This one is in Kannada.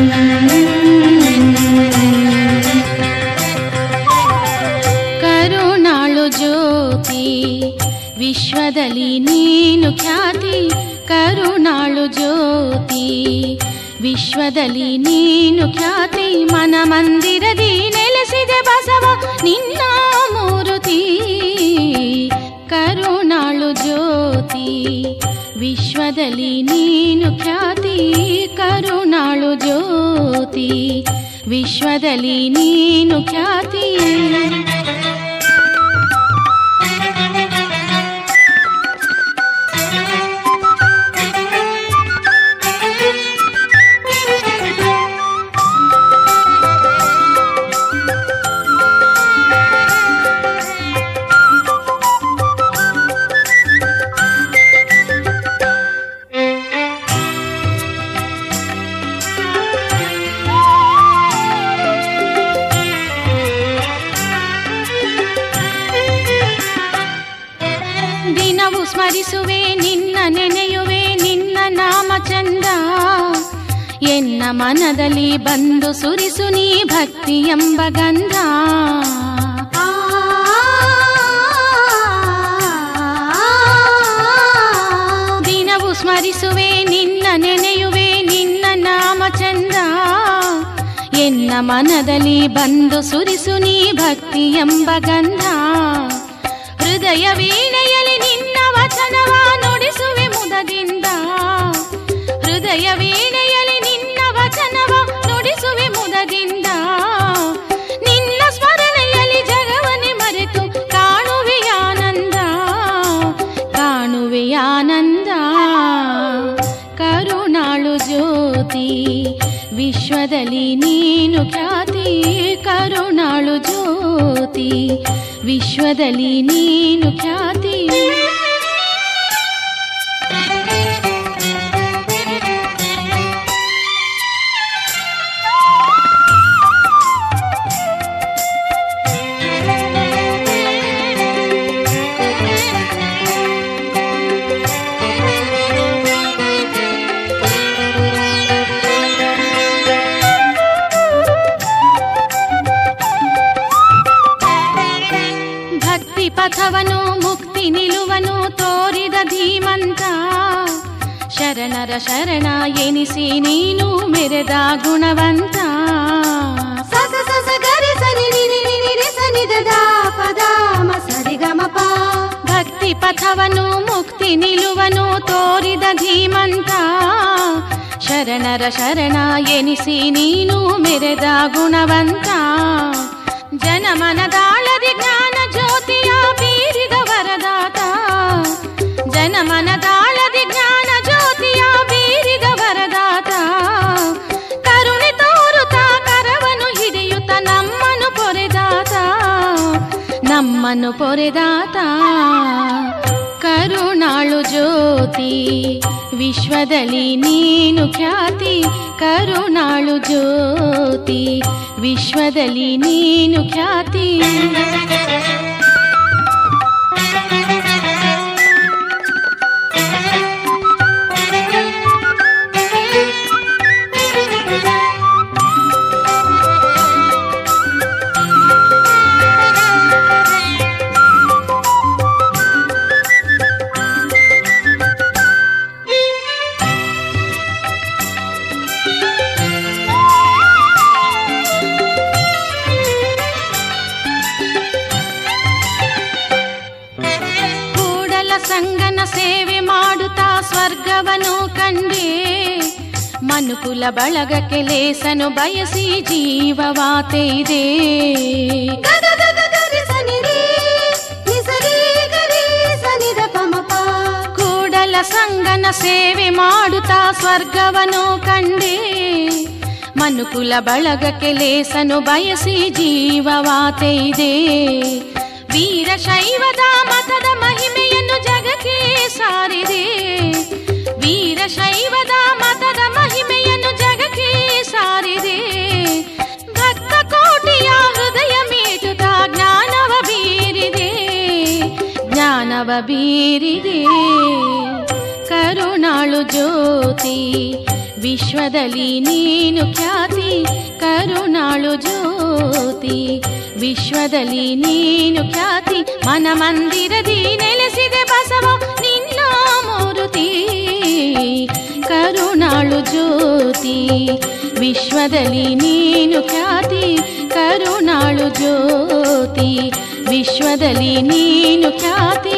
ಕರುಣಾಳು ಜ್ಯೋತಿ ವಿಶ್ವದಲ್ಲಿ ನೀನು ಖ್ಯಾತಿ ಕರುಣಾಳು ಜ್ಯೋತಿ ವಿಶ್ವದಲ್ಲಿ ನೀನು ಖ್ಯಾತಿ ಮನ ಮಂದಿರದಿ ನೆಲೆಸಿದೆ ಬಸವ ನಿನ್ನ ಮೂರುತಿ ಕರುಣಾಳು ಜ್ಯೋತಿ ವಿಶ್ವದಲ್ಲಿ ನೀನು ಖ್ಯಾತಿ ಕರುಣಾಳು ಜ್ಯೋತಿ ವಿಶ್ವದಲ್ಲಿ ನೀನು ಖ್ಯಾತಿ ದಿನವು ಸ್ಮರಿಸುವೆ ನಿನ್ನ ನೆನೆಯುವೆ ನಿನ್ನ ನಾಮ ಚಂದ ಎನ್ನ ಮನದಲ್ಲಿ ಬಂದು ಸುರಿಸು ನೀ ಭಕ್ತಿ ಎಂಬ ಗಂಧ ದಿನವು ಸ್ಮರಿಸುವೆ ನಿನ್ನ ನೆನೆಯುವೆ ನಿನ್ನ ನಾಮ ಚಂದ ಎನ್ನ ಮನದಲ್ಲಿ ಬಂದು ಸುರಿಸು ನೀ ಭಕ್ತಿ ಎಂಬ ಗಂಧ ಹೃದಯ ವೀಣೆಯಲ್ಲಿ ನಿನ್ನ ವಚನವ ನುಡಿಸುವೆ ಮುದದಿಂದ ಹೃದಯ ವೀಣೆಯಲ್ಲಿ ನಿನ್ನ ವಚನವ ನುಡಿಸುವೆ ಮುದದಿಂದ ನಿನ್ನ ಸ್ಮರಣೆಯಲ್ಲಿ ಜಗವನೆ ಮರೆತು ಕಾಣುವೆಯಾನಂದ ಕಾಣುವೆಯಾನಂದ ಕರುಣಾಳು ಜ್ಯೋತಿ ವಿಶ್ವದಲ್ಲಿ ನೀನು ಖ್ಯಾತಿ ಕರುಣಾಳು ಜ್ಯೋತಿ ವಿಶ್ವದಲ್ಲಿ ನೀನು ಖ್ಯಾತಿ ಭಕ್ತಿ ಪಥವನು ಮುಕ್ತಿ ನಿಲುವನು ತೋರಿದ ಧೀಮಂತ ಶರಣರ ಶರಣ ಎನಿಸಿ ನೀನು ಮೆರೆದ ಗುಣವಂತ ಸಸ ಸಸ ಗರಿ ಸನಿ ನಿ ನಿ ನಿ ನಿ ರಿ ಸನಿ ದ ದ ಪ ದ ಮ ಸರಿ ಗ ಮ ಪ ಭಕ್ತಿ ಪಥವನು ಮುಕ್ತಿ ನಿಲುವನು ತೋರಿದ ಧೀಮಂತ ಶರಣರ ಶರಣ ಎನಿಸಿ ನೀನು ಮೆರೆದ ಗುಣವಂತ ಜನಮನದಾಳದಿ ಜ್ಞಾನ ಜ್ಯೋತಿಯ ಬೀರಿದ ವರದಾತ ಜನಮನದಾಳದಿ ಜ್ಞಾನ ಜ್ಯೋತಿಯ ಬೀರಿದ ವರದಾತ ಕರುಣೆ ತೋರುತ್ತ ಕರವನು ಹಿಡಿಯುತ್ತ ನಮ್ಮನ್ನು ಪೊರೆದಾತ ನಮ್ಮನ್ನು ಪೊರೆದಾತ ಕರುಣಾಳು ಜ್ಯೋತಿ ವಿಶ್ವದಲ್ಲಿ ನೀನು ಖ್ಯಾತಿ ಕರುಣಾಳು ಜ್ಯೋತಿ ವಿಶ್ವದಲ್ಲಿ ನೀನು ಖ್ಯಾತಿ ಕೂಡಲ ಸಂಗನ ಸೇವೆ ಮಾಡುತ್ತಾ ಸ್ವರ್ಗವನು ಕಂಡೆ ಮನುಕುಲ ಬಳಗಕ್ಕೆ ಲೇಸನು ಬಯಸಿ ಜೀವವಾತೆಯಿದೆ ಗ ಗ ಗ ಗ ಗರಿ ಸನಿ ರಿ ನಿ ಸರಿ ಗರಿ ಸನಿ ದ ಪ ಮ ಪ ಕೂಡಲ ಸಂಗನ ಸೇವೆ ಮಾಡುತ್ತಾ ಸ್ವರ್ಗವನು ಕಂಡೆ ಮನುಕುಲ ಬಳಗಕ್ಕೆ ಲೇಸನು ಬಯಸಿ ಜೀವವಾತೆಯಿದೆ ವೀರಶೈವದ ಮತದ ಮಹಿಮೆಯನ್ನು ಜಗಕ್ಕೆ ಸಾರಿದೆ ವೀರಶೈವದ ಮತದ ಮಹಿಮೆಯನ್ನು ಜಗಕ್ಕೆ ಸಾರಿದೆ ಭಕ್ತ ಕೋಟಿಯ ಹೃದಯ ಮೀಟುತ್ತ ಜ್ಞಾನವ ಬೀರಿದೆ ಜ್ಞಾನವ ಬೀರಿದೆ ಕರುಣಾಳು ಜ್ಯೋತಿ ವಿಶ್ವದಲ್ಲಿ ನೀನು ಖ್ಯಾತಿ ಕರುಣಾಳು ಜ್ಯೋತಿ ವಿಶ್ವದಲ್ಲಿ ನೀನು ಖ್ಯಾತಿ ಮನ ಮಂದಿರದಿ ನೆಲೆಸಿದೆ ಬಸವ ನಿನ್ನ ಮೂರುತಿ ಕರುಣಾಳು ಜ್ಯೋತಿ ವಿಶ್ವದಲ್ಲಿ ನೀನು ಖ್ಯಾತಿ ಕರುಣಾಳು ಜ್ಯೋತಿ ವಿಶ್ವದಲ್ಲಿ ನೀನು ಖ್ಯಾತಿ